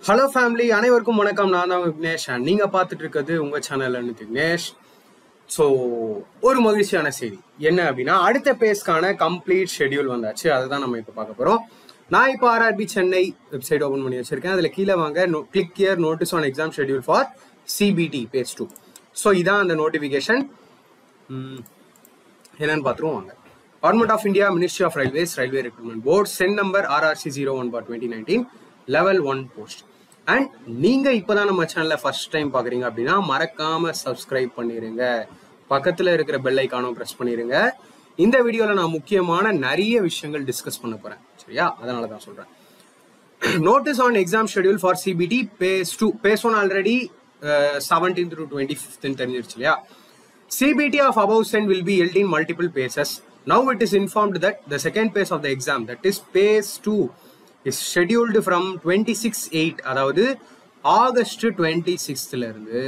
hello family அனைவருக்கும் வணக்கம் நான் தான் விக்னேஷ் and நீங்க பார்த்துட்டு இருக்கிறது உங்க சேனல் விக்னேஷ் ஸோ ஒரு மகிழ்ச்சியான செய்தி என்ன அப்படின்னா அடுத்த பேஸ்க்கான கம்ப்ளீட் ஷெட்யூல் வந்தாச்சு அதை தான் நம்ம இப்போ பார்க்க போறோம் நான் இப்போ ஆர்ஆர்பி சென்னை வெப்சைட் ஓப்பன் பண்ணி வச்சிருக்கேன் அதில் கீழே வாங்க click here notice on exam schedule for CBT phase two so இதான் அந்த நோட்டிஃபிகேஷன் என்னன்னு பார்த்துருவோம் வாங்க government of India ministry of railways railway recruitment board CEN number RRC zero one bar twenty nineteen level one post and நீங்க இப்பதான் நம்ம சேனலை first time பாக்குறீங்க அப்படின்னா மறக்காம சப்ஸ்கிரைப் பண்ணிருங்க பக்கத்துல இருக்கிற பெல் ஐக்கானும் பிரஸ் பண்ணிருங்க இந்த வீடியோல நான் முக்கியமான நிறைய விஷயங்கள் டிஸ்கஸ் பண்ண போறேன் சரியா அதனால தான் சொல்றேன் notice on exam schedule for CBT phase 2 phase 1 already uh, 17th to 25th in தெரிஞ்சிருச்சு இல்லையா CBT of above send will be held in multiple phases now it is informed that the second phase of the exam that is phase 2 is scheduled from 26 8 அதாவது August 26th ல இருந்து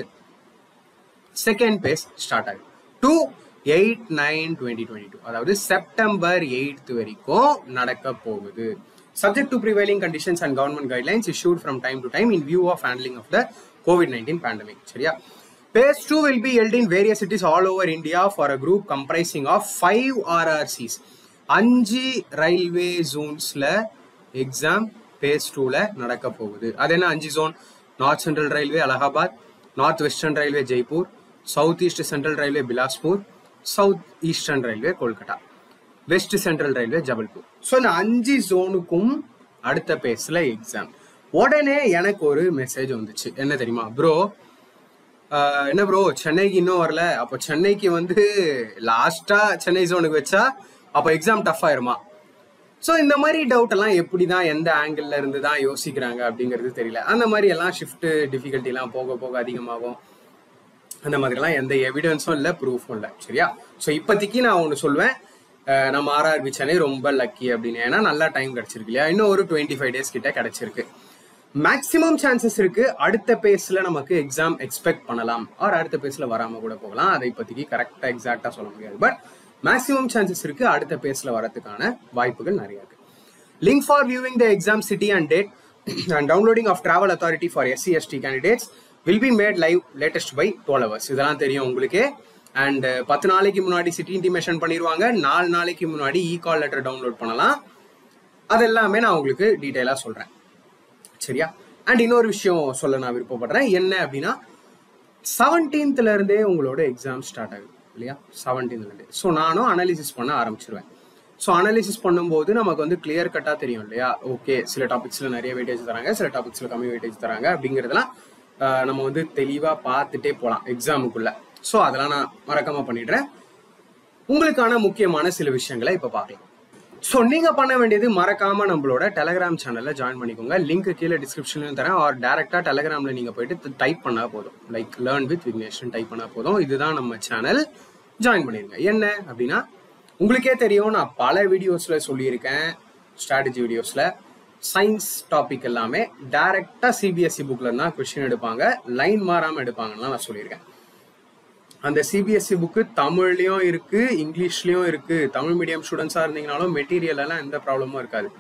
second phase start ஆகுது to eight nine twenty twenty two அதாவது September eighth வரைக்கும் நடக்க போகுது subject to prevailing conditions and government guidelines issued from time to time in view of handling of the COVID nineteen pandemic சரியா phase two will be held in various cities all over India for a group comprising of five RRCs அஞ்சு railway ஜோன்ஸ்ல exam base டூல நடக்க போகுது அது என்ன அஞ்சு zone north central railway Allahabad north western railway Jaipur south east central railway Bilaspur south eastern railway Kolkata west central railway Jabalpur so இந்த அஞ்சு ஜோனுக்கும் அடுத்த பேஸ்ல எக்ஸாம் உடனே எனக்கு ஒரு மெசேஜ் வந்துச்சு என்ன தெரியுமா ப்ரோ என்ன ப்ரோ சென்னைக்கு இன்னும் வரல அப்போ சென்னைக்கு வந்து லாஸ்டா சென்னை ஜோனுக்கு வச்சா அப்போ எக்ஸாம் டஃப் ஆயிருமா ஸோ இந்த மாதிரி டவுட் எல்லாம் எப்படி தான் எந்த ஆங்கிள் இருந்து தான் யோசிக்கிறாங்க அப்படிங்கிறது தெரியல அந்த மாதிரி எல்லாம் ஷிஃப்ட் டிஃபிகல்ட்டிலாம் போக போக அதிகமாகும் அந்த மாதிரிலாம் எந்த எவிடன்ஸும் இல்லை ப்ரூஃபும் இல்லை சரியா ஸோ இப்போதைக்கு நான் ஒன்று சொல்லுவேன் அஹ் நம்ம ஆர்ஆர்பி சென்னை ரொம்ப லக்கி அப்படின்னு ஏன்னா நல்லா டைம் கிடைச்சிருக்கு இல்லையா இன்னும் ஒரு டுவெண்ட்டி ஃபைவ் டேஸ் கிட்ட கிடைச்சிருக்கு மேக்ஸிமம் சான்சஸ் இருக்கு அடுத்த பேஸ்ல நமக்கு எக்ஸாம் எக்ஸ்பெக்ட் பண்ணலாம் ஆர் அடுத்த பேஸ்ல வராம கூட போகலாம் அதை இப்போதைக்கு கரெக்டா எக்ஸாக்டா சொல்ல முடியாது பட் மேக்ஸிமம் சான்சஸ் இருக்கு அடுத்த பேஸ்ல வரதுக்கான வாய்ப்புகள் நிறைய இருக்கு link for viewing the exam city and date and downloading of travel authority for SC ST candidates will be made live latest by twelve hours இதெல்லாம் தெரியும் உங்களுக்கு அண்ட் பத்து நாளைக்கு முன்னாடி சிட்டி இன்டிமேஷன் பண்ணிடுவாங்க நாலு நாளைக்கு முன்னாடி இ கால் லெட்டர் டவுன்லோட் பண்ணலாம் அது எல்லாமே நான் உங்களுக்கு டீட்டெயிலாக சொல்கிறேன் சரியா அண்ட் இன்னொரு விஷயம் சொல்ல நான் விருப்பப்படுறேன் என்ன அப்படின்னா செவன்டீன்த்ல இருந்தே உங்களோட எக்ஸாம் ஸ்டார்ட் ஆகுது இல்லையா செவன்டீன்த்ல இருந்தே ஸோ நானும் அனாலிசிஸ் பண்ண ஆரம்பிச்சிருவேன் ஸோ அனாலிசிஸ் பண்ணும்போது நமக்கு வந்து கிளியர் கட்டாக தெரியும் இல்லையா ஓகே சில டாபிக்ஸில் நிறைய வெயிட்டேஜ் தராங்க சில டாபிக்ஸில் கம்மி வெயிட்டேஜ் தராங்க அப்படிங்கிறதெல்லாம் ஆஹ், நம்ம வந்து தெளிவாக பார்த்துட்டே போகலாம் எக்ஸாமுக்குள்ள ஸோ அதெல்லாம் நான் மறக்காம பண்ணிடுறேன் உங்களுக்கான முக்கியமான சில விஷயங்களை இப்போ பார்க்கலாம் ஸோ நீங்க பண்ண வேண்டியது மறக்காம நம்மளோட டெலகிராம் சேனல்ல ஜாயின் பண்ணிக்கோங்க லிங்க் கீழே டிஸ்கிரிப்ஷன்லயும் தரேன் ஆர் டேரக்டா டெலகிராம்ல நீங்க போயிட்டு டைப் பண்ணா போதும் like learn with Vigneshan type பண்ணா போதும் இதுதான் நம்ம சேனல் ஜாயின் பண்ணிருங்க என்ன அப்படின்னா உங்களுக்கே தெரியும் நான் பல வீடியோஸ்ல சொல்லியிருக்கேன் ஸ்ட்ராட்டஜி வீடியோஸ்ல சயின்ஸ் டாபிக் எல்லாமே டைரக்டா சிபிஎஸ்சி புக்ல இருந்தா கொஸ்டின் எடுப்பாங்க லைன் மாறாம எடுப்பாங்கன்னு நான் சொல்லியிருக்கேன் அந்த சிபிஎஸ்சி புக்கு தமிழ்லயும் இருக்கு இங்கிலீஷ்லயும் இருக்கு தமிழ் மீடியம் ஸ்டூடெண்ட்ஸா இருந்தீங்கனாலும் மெட்டீரியல் எல்லாம் எந்த ப்ராப்ளமும் இருக்காது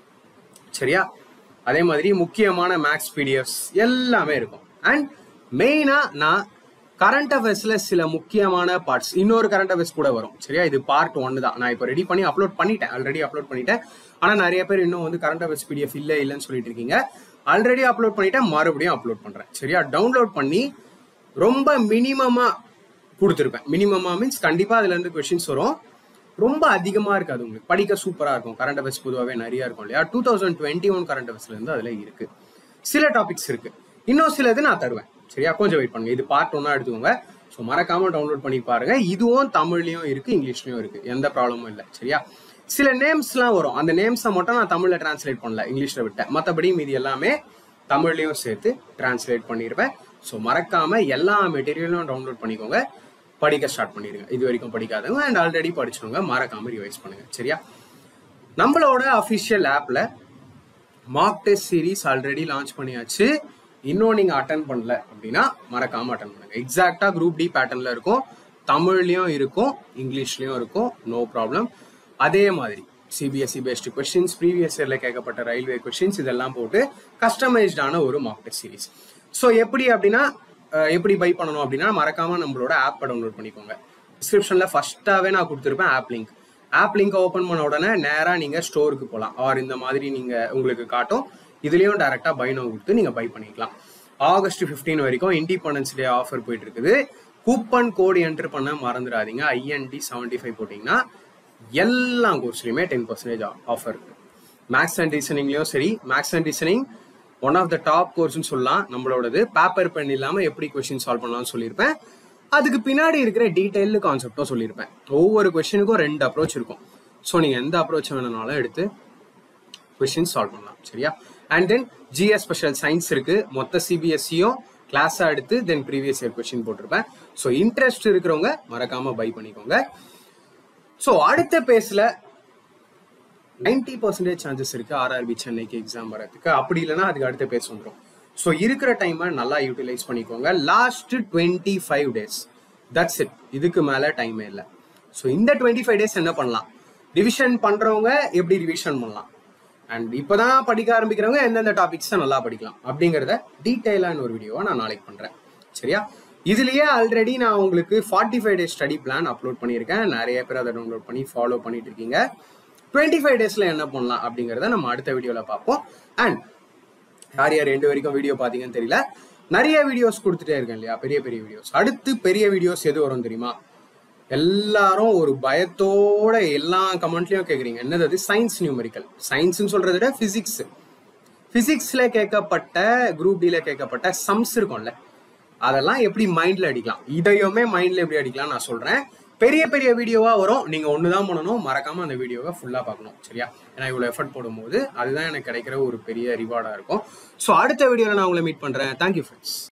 சரியா அதே மாதிரி முக்கியமான மேக்ஸ் பிடிஎஃப்ஸ் எல்லாமே இருக்கும் அண்ட் மெயினா நான் கரண்ட் அஃபேர்ஸ்ல சில முக்கியமான பார்ட்ஸ் இன்னொரு கரண்ட் அஃபேர்ஸ் கூட வரும் சரியா இது பார்ட் ஒன்னு தான் நான் இப்போ ரெடி பண்ணி அப்லோட் பண்ணிட்டேன் ஆல்ரெடி அப்லோட் பண்ணிட்டேன் ஆனா நிறைய பேர் இன்னும் வந்து கரண்ட் அஃபேர்ஸ் பிடிஎஃப் இல்ல இல்லைன்னு சொல்லிட்டு இருக்கீங்க ஆல்ரெடி அப்லோட் பண்ணிட்டேன் மறுபடியும் அப்லோட் பண்றேன் சரியா டவுன்லோட் பண்ணி ரொம்ப மினிமமா கொடுத்துருப்பேன் மினிமமா மீன்ஸ் கண்டிப்பா அதுல இருந்து கொஸ்டின்ஸ் வரும் ரொம்ப அதிகமா இருக்காது உங்களுக்கு படிக்க சூப்பரா இருக்கும் கரண்ட் அஃபேர்ஸ் பொதுவாகவே நிறைய இருக்கும் இல்லையா two thousand twenty one current அஃபேர்ஸ்ல இருந்து அதுல இருக்கு சில டாபிக்ஸ் இருக்கு இன்னும் சிலது நான் தருவேன் சரியா கொஞ்சம் வெயிட் பண்ணுங்க இது பார்ட் ஒன்னா எடுத்துக்கோங்க ஸோ மறக்காம டவுன்லோட் பண்ணி பாருங்க இதுவும் தமிழ்லயும் இருக்கு இங்கிலீஷ்லயும் இருக்கு எந்த ப்ராப்ளமும் இல்லை சரியா சில நேம்ஸ்லாம் வரும் அந்த நேம்ஸை மட்டும் நான் தமிழ்ல டிரான்ஸ்லேட் பண்ணல இங்கிலீஷ்ல விட்டேன் மற்றபடி மீதி எல்லாமே தமிழ்லயும் சேர்த்து டிரான்ஸ்லேட் பண்ணிருப்பேன் ஸோ மறக்காம எல்லா மெட்டீரியலும் டவுன்லோட் பண்ணிக்கோங்க படிக்க ஸ்டார்ட் பண்ணிடுங்க இது வரைக்கும் படிக்காதவங்க அண்ட் ஆல்ரெடி படிச்சவங்க மறக்காம ரிவைஸ் பண்ணுங்க சரியா நம்மளோட அஃபிஷியல் ஆப்ல mock test series already launch பண்ணியாச்சு இன்னும் நீங்க அட்டன் பண்ணல அப்படின்னா மறக்காம அட்டன் பண்ணுங்க எக்ஸாக்டா குரூப் டி பேட்டர்ன்ல இருக்கும் தமிழ்லயும் இருக்கும் இங்கிலீஷ்லயும் இருக்கும் நோ ப்ராப்ளம் அதே மாதிரி சிபிஎஸ்சி பேஸ்டு கொஸ்டின்ஸ் ப்ரீவியஸ் இயர்ல கேட்கப்பட்ட ரயில்வே கொஸ்டின்ஸ் இதெல்லாம் போட்டு கஸ்டமைஸ்டான ஒரு மாக் டெஸ்ட் சீரிஸ் ஸோ எப்படி அப்படின்னா அஹ், எப்படி பை பண்ணணும் அப்படின்னா மறக்காம நம்மளோட ஆப்பை டவுன்லோட் பண்ணிக்கோங்க டிஸ்கிரிப்ஷன்ல ஃபர்ஸ்ட்டாவே நான் கொடுத்துருப்பேன் app link app link open பண்ண உடனே நேரா நீங்க ஸ்டோருக்கு போகலாம் ஆர் இந்த மாதிரி நீங்க உங்களுக்கு காட்டும் இதுலயும் டைரக்டா பை நோ கொடுத்து நீங்க பை பண்ணிக்கலாம் ஆகஸ்ட் 15 வரைக்கும் இண்டிபெண்டன்ஸ் டே ஆஃபர் போயிட்டு இருக்குது கூப்பன் கோடு என்டர் பண்ண மறந்துடாதீங்க ஐஎன்டி செவன்டி ஃபைவ் போட்டிங்கன்னா எல்லா கோர்ஸ்லையுமே டென் பர்சன்டேஜ் ஆஃபர் இருக்கு மேக்ஸ் அண்ட் ரீசனிங்லயும் சரி maths and reasoning one of the top கோர்ஸ்னு சொல்லலாம் நம்மளோடது பேப்பர் பென் இல்லாம எப்படி கொஸ்டின் சால்வ் பண்ணலாம்னு சொல்லியிருப்பேன் அதுக்கு பின்னாடி இருக்கிற டீடைல்டு கான்செப்டும் சொல்லியிருப்பேன் ஒவ்வொரு கொஸ்டினுக்கும் ரெண்டு அப்ரோச் இருக்கும் ஸோ நீங்க எந்த அப்ரோச் வேணும்னாலும் எடுத்து கொஸ்டின் சால்வ் பண்ணலாம் சரியா and then GS special science இருக்கு மொத்த சிபிஎஸ்சியும் கிளாஸா எடுத்து தென் ப்ரீவியஸ் இயர் கொஸ்டின் போட்டிருப்பேன் ஸோ இன்ட்ரெஸ்ட் இருக்கிறவங்க மறக்காம பை பண்ணிக்கோங்க ஸோ அடுத்த பேஸ்ல நைன்டி பர்சன்டேஜ் சான்சஸ் இருக்கு ஆர்ஆர்பி சென்னைக்கு எக்ஸாம் வரதுக்கு அப்படி இல்லைன்னா அதுக்கு அடுத்த பேஸ் வந்துடும் ஸோ இருக்கிற டைமை நல்லா யூட்டிலைஸ் பண்ணிக்கோங்க last twenty five days that's it இதுக்கு மேல டைமே இல்லை ஸோ இந்த டுவெண்ட்டி ஃபைவ் டேஸ் என்ன பண்ணலாம் ரிவிஷன் பண்றவங்க எப்படி ரிவிஷன் பண்ணலாம் அண்ட் இப்போதான் படிக்க ஆரம்பிக்கிறவங்க எந்தெந்த டாபிக்ஸ் நல்லா படிக்கலாம் அப்படிங்கிறத டீட்டெயிலான ஒரு வீடியோவை நான் நாளைக்கு பண்றேன் சரியா இதுலயே ஆல்ரெடி நான் உங்களுக்கு forty five days study plan upload பண்ணியிருக்கேன் நிறைய பேர் அதை டவுன்லோட் பண்ணி ஃபாலோ பண்ணிட்டு இருக்கீங்க டுவெண்ட்டி ஃபைவ் டேஸ்ல என்ன பண்ணலாம் அப்படிங்கிறத நம்ம அடுத்த வீடியோல பார்ப்போம் அண்ட் யார் யார் ரெண்டு வரைக்கும் வீடியோ பார்த்தீங்கன்னு தெரியல நிறைய வீடியோஸ் கொடுத்துட்டே இருக்கேன் இல்லையா பெரிய பெரிய வீடியோஸ் அடுத்து பெரிய வீடியோஸ் எது வரும் தெரியுமா எல்லாரும் ஒரு பயத்தோட எல்லா கமெண்ட்லயும் கேக்குறீங்க என்னது அது சயின்ஸ் நியூமெரிக்கல் சயின்ஸ்னு சொல்றதை விட பிசிக்ஸ் பிசிக்ஸ்ல கேட்கப்பட்ட குரூப் டில கேட்கப்பட்ட சம்ஸ் இருக்கும்ல அதெல்லாம் எப்படி மைண்ட்ல அடிக்கலாம் இதையுமே மைண்ட்ல எப்படி அடிக்கலாம் நான் சொல்றேன் பெரிய பெரிய வீடியோவா வரும் நீங்க ஒண்ணுதான் பண்ணணும் மறக்காம அந்த வீடியோவை ஃபுல்லா பார்க்கணும் சரியா ஏன்னா இவ்வளவு எஃபர்ட் போடும்போது அதுதான் எனக்கு கிடைக்கிற ஒரு பெரிய ரிவார்டா இருக்கும் ஸோ அடுத்த வீடியோல நான் உங்களை மீட் பண்றேன் தேங்க்யூ ஃப்ரெண்ட்ஸ்